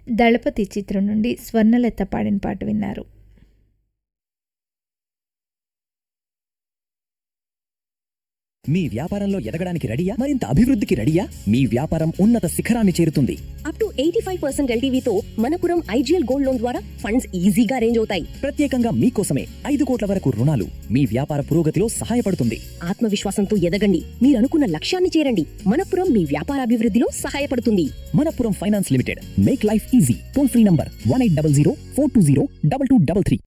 దళపతి చిత్రం నుండి స్వర్ణలత పాడిన పాట విన్నారు మీ వ్యాపారంలో ఎదగడానికి రెడీయా మరింత అభివృద్ధికి రెడీయా మీ వ్యాపారం ఉన్నత శిఖరాన్ని చేరుతుంది up to eighty five percent ఎల్టీవీతో మనపురం ఐజీఎల్ గోల్డ్ లోన్ ద్వారా ఫండ్స్ ఈజీగా అరేంజ్ అవుతాయి ప్రత్యేకంగా మీకోసమే ఐదు కోట్ల వరకు రుణాలు మీ వ్యాపార పురోగతిలో సహాయపడుతుంది ఆత్మవిశ్వాసంతో ఎదగండి మీరు అనుకున్న లక్ష్యాన్ని చేరండి మనపురం మీ వ్యాపార అభివృద్ధిలో సహాయపడుతుంది Manappuram finance limited make life easy toll free number one eight double zero four two zero double two double three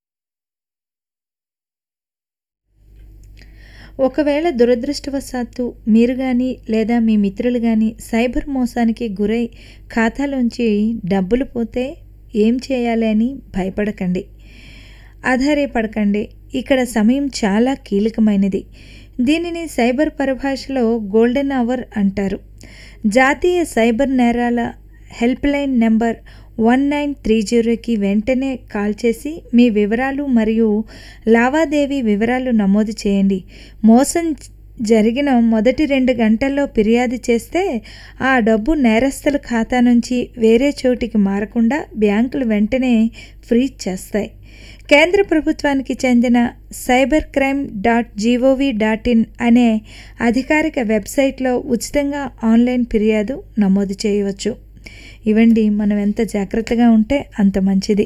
ఒకవేళ దురదృష్టవశాత్తు మీరు కానీ లేదా మీ మిత్రులు కానీ సైబర్ మోసానికి గురై ఖాతాలోంచి డబ్బులు పోతే ఏం చేయాలి అని భయపడకండి ఆధారపడకండి ఇక్కడ సమయం చాలా కీలకమైనది దీనిని సైబర్ పరిభాషలో గోల్డెన్ అవర్ అంటారు జాతీయ సైబర్ నేరాల helpline number one nine three జీరోకి వెంటనే కాల్ చేసి మీ వివరాలు మరియు లావాదేవీ వివరాలు నమోదు చేయండి మోసం జరిగిన మొదటి రెండు గంటల్లో ఫిర్యాదు చేస్తే ఆ డబ్బు నేరస్తుల ఖాతా నుంచి వేరే చోటికి మారకుండా బ్యాంకులు వెంటనే ఫ్రీజ్ చేస్తాయి కేంద్ర ప్రభుత్వానికి చెందిన cyber crime dot GOV dot in అనే అధికారిక వెబ్సైట్లో ఉచితంగా ఆన్లైన్ ఫిర్యాదు నమోదు చేయవచ్చు ఇవండి మనం ఎంత జాగ్రత్తగా ఉంటే అంత మంచిది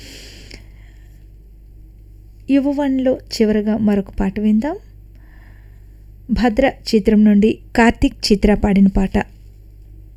యువవన్లో చివరగా మరొక పాట విందాం భద్ర చిత్రం నుండి కార్తీక్ చిత్ర పాడిన పాట